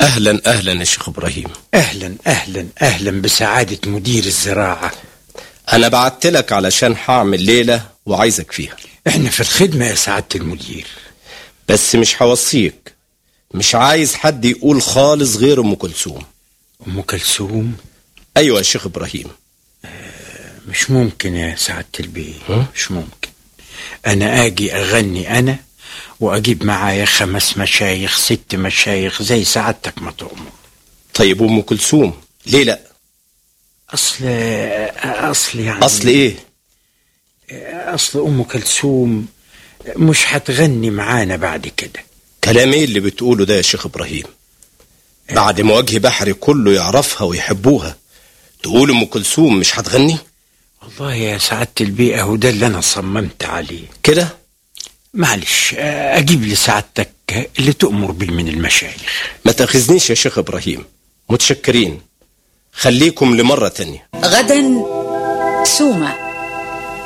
أهلا أهلا يا شيخ إبراهيم أهلا أهلا أهلا بسعادة مدير الزراعة أنا بعت لك علشان هعمل ليلة وعايزك فيها إحنا في الخدمة يا سعادة المدير بس مش هوصيك مش عايز حد يقول خالص غير أم كلثوم أم كلثوم أيوة يا شيخ إبراهيم مش ممكن يا سعادة البيه ها؟ مش ممكن أنا أجي أغني أنا وأجيب معايا خمس مشايخ ست مشايخ زي سعادتك ما تؤمر طيب أم كلثوم ليه لأ أصل أصل يعني أصل إيه أصل أم كلثوم مش هتغني معانا بعد كده كلام إيه اللي بتقوله ده يا شيخ إبراهيم بعد ما وجه بحري كله يعرفها ويحبوها تقول أم كلثوم مش هتغني والله يا سعادة البيئة هو ده اللي أنا صممت عليه كده معلش أجيب لسعادتك اللي تؤمر بيه من المشايخ ما تاخذنيش يا شيخ إبراهيم متشكرين خليكم لمرة تانية غدا سومة